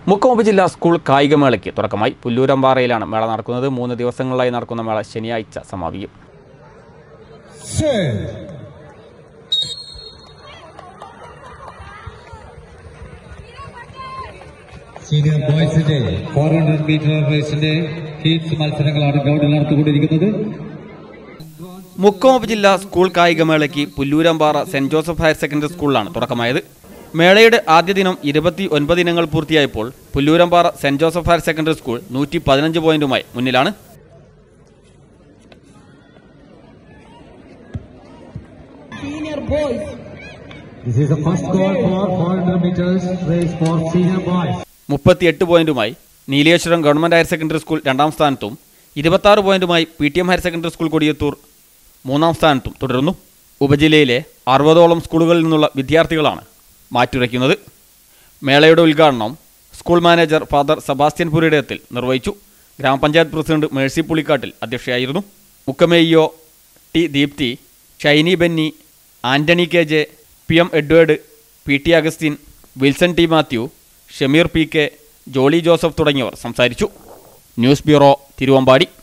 മുക്കോമ്പ് ജില്ലാ സ്കൂൾ കായികമേളയ്ക്ക് തുടക്കമായി പുല്ലൂരമ്പാറയിലാണ് മേള നടക്കുന്നത് മൂന്ന് ദിവസങ്ങളിലായി നടക്കുന്ന മേള ശനിയാഴ്ച സമാപിക്കും Set. സീനിയർ ബോയ്സിന്റെ ഫോർ ഹൺഡ്രഡ് മീറ്റർ റേസിന്റെ ഹീറ്റ്സ് മത്സരങ്ങളാണ് ഗ്രൗണ്ടിൽ നടത്തിക്കൊണ്ടിരിക്കുന്നത് മുക്കോമ്പ് ജില്ലാ സ്കൂൾ കായികമേളയ്ക്ക് Pullurampara saint Joseph higher secondary സ്കൂളിലാണ് തുടക്കമായത് മേളയുടെ ആദ്യ ദിനം ഇരുപത്തി ഒൻപത് ഇനങ്ങൾ പൂർത്തിയായപ്പോൾ Pullurampara saint Joseph higher secondary school നൂറ്റി പതിനഞ്ച് പോയിന്റുമായി മുന്നിലാണ് senior boys. This is the first goal for 400 meters race for senior boys. മുപ്പത്തിയെട്ട് പോയിന്റുമായി Nileshwaram government higher secondary school രണ്ടാം സ്ഥാനത്തും ഇരുപത്താറ് പോയിന്റുമായി P T M higher secondary school Kodiyathur മൂന്നാം സ്ഥാനത്തും തുടരുന്നു ഉപജില്ലയിലെ അറുപതോളം സ്കൂളുകളിൽ നിന്നുള്ള വിദ്യാർത്ഥികളാണ് മാറ്റുരയ്ക്കുന്നത് മേളയുടെ ഉദ്ഘാടനം school manager father Sebastian Puridathil നിർവഹിച്ചു ഗ്രാമപഞ്ചായത്ത് പ്രസിഡന്റ് മേഴ്സി പുളിക്കാട്ടിൽ അധ്യക്ഷയായിരുന്നു മുക്കമേയ്യോ T Deepthi Shiny Benny Antony K J P M Edward P T Augustine Wilson T Mathew Shameer P K Jolly Joseph തുടങ്ങിയവർ സംസാരിച്ചു ന്യൂസ് ബ്യൂറോ തിരുവമ്പാടി